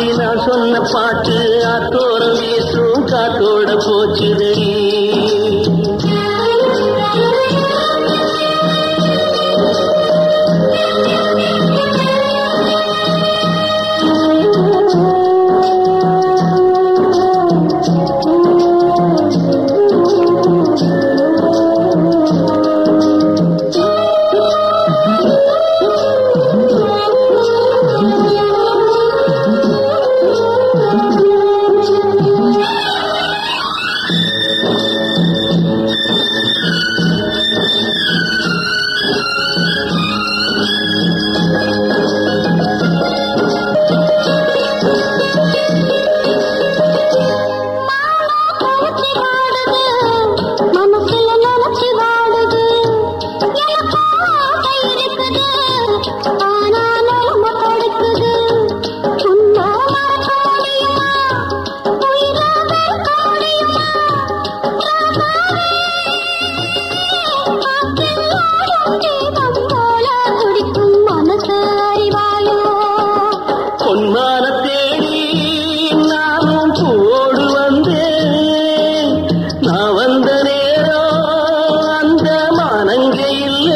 பாடி நான் சொன்ன பாட்டு ஆத்தோரம் வீசும் காத்தோட போச்சுதடி நினைச்சு வாடுது மனசுல நினைச்சு வாடுது எனக்கும் ஆசை இருக்குது ஆனா நிலைமை தடுக்குது உன்னை மறக்க முடியுமா உயிரை வெறுக்க முடியுமா காற்றெல்லாம் தீபம் போல துடிக்கும் மனசு அறிவாயோ பொன்மான தேடி நானும் போடு வந்தேன் நான் வந்த நேரம் அந்த மானங்க இல்லை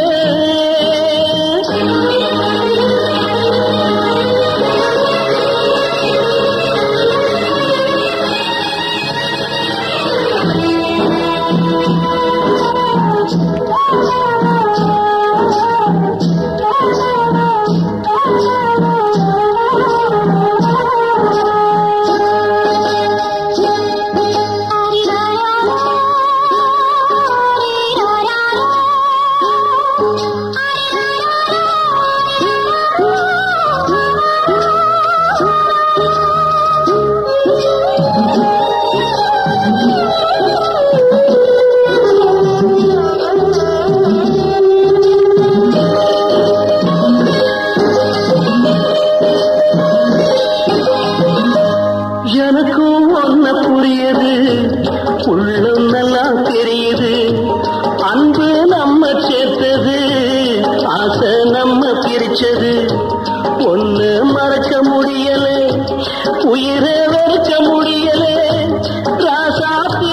எனக்கும் ஒன்ன புரியுது உள்ளம் நல்லா தெரியுது அன்பு நம்ம சேர்த்தது ஆசை நம்ம பிரிச்சது ஒண்ணு மறக்க முடியல உயிரை வெறுக்க முடியல ராசாத்தி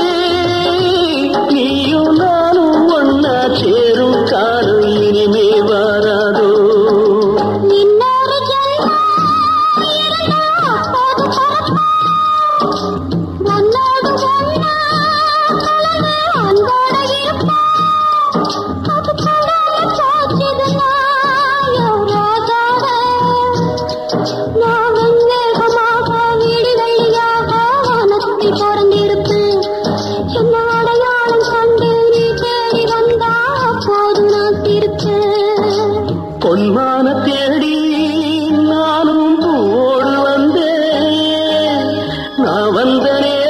நீயும் நானும் ஒன்னா சேரும் காலம் இனிமே வராதோ இன்னொரு ஜென்மம் இருந்தா அப்போது பிறப்போம். உன்னோடு ஒண்ணா கலந்து அன்போட இருப்போம். அது தொடாம போச்சுதுன்னா என் ரோஜாவ. நான் வெண்மேகமாக வீடு வெள்ளியாக வானத்தில் பிறந்திருப்பேன். என்ன அடையாளம் கண்டு நீ தேடி வந்தா அப்போது நான் சிரிப்பேன் பொன்மான தேடி நானும் பூவோடு வந்தேன் நான் வந்த நேரம்